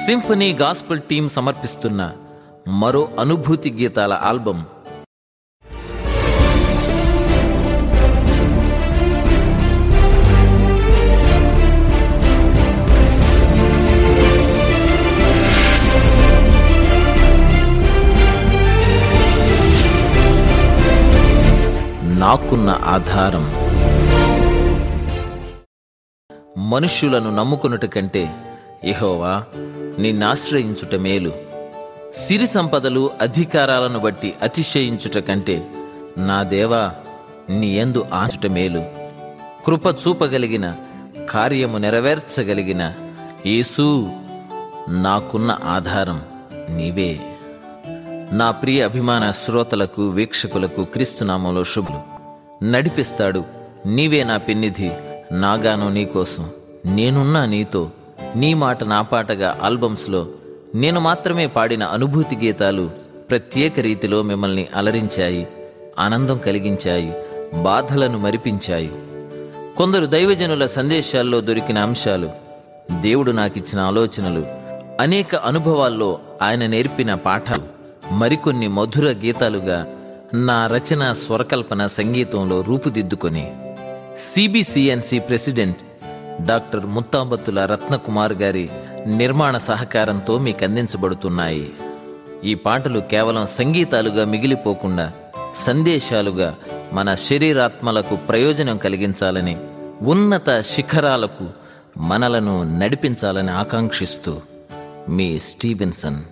symphony gospel team సమర్పిస్తున్న మరో అనుభూతి గీతాల ఆల్బం నాకున్న ఆధారం మనుష్యులను నమ్ముకున్నట కంటే యెహోవా నిన్నాశ్రయించుట మేలు సిరి సంపదలు అధికారాలను బట్టి అతిశయించుట కంటే నా దేవా నీ యందు ఆచుట మేలు కృప చూపగలిగిన కార్యము నెరవేర్చగలిగిన యేసు నాకున్న ఆధారం నీవే నా ప్రియ అభిమాన శ్రోతలకు వీక్షకులకు క్రీస్తునామంలో శుభులు నడిపిస్తాడు నీవే నా పెన్నిధి నాగాను నీకోసం నేనున్నా నీతో నీ మాట నా పాటగా ఆల్బమ్స్లో నేను మాత్రమే పాడిన అనుభూతి గీతాలు ప్రత్యేక రీతిలో మిమ్మల్ని అలరించాయి ఆనందం కలిగించాయి బాధలను మరిపించాయి కొందరు దైవజనుల సందేశాల్లో దొరికిన అంశాలు దేవుడు నాకిచ్చిన ఆలోచనలు అనేక అనుభవాల్లో ఆయన నేర్పిన పాఠాలు మరికొన్ని మధుర గీతాలుగా నా రచన స్వరకల్పన సంగీతంలో రూపుదిద్దుకొని CBCNC president doctor Muthabathula Ratnakumar గారి నిర్మాణ సహకారంతో మీకు అందించబడుతున్నాయి ఈ పాటలు కేవలం సంగీతాలుగా మిగిలిపోకుండా సందేశాలుగా మన శరీరాత్మలకు ప్రయోజనం కలిగించాలని ఉన్నత శిఖరాలకు మనలను నడిపించాలని ఆకాంక్షిస్తూ మీ స్టీవెన్సన్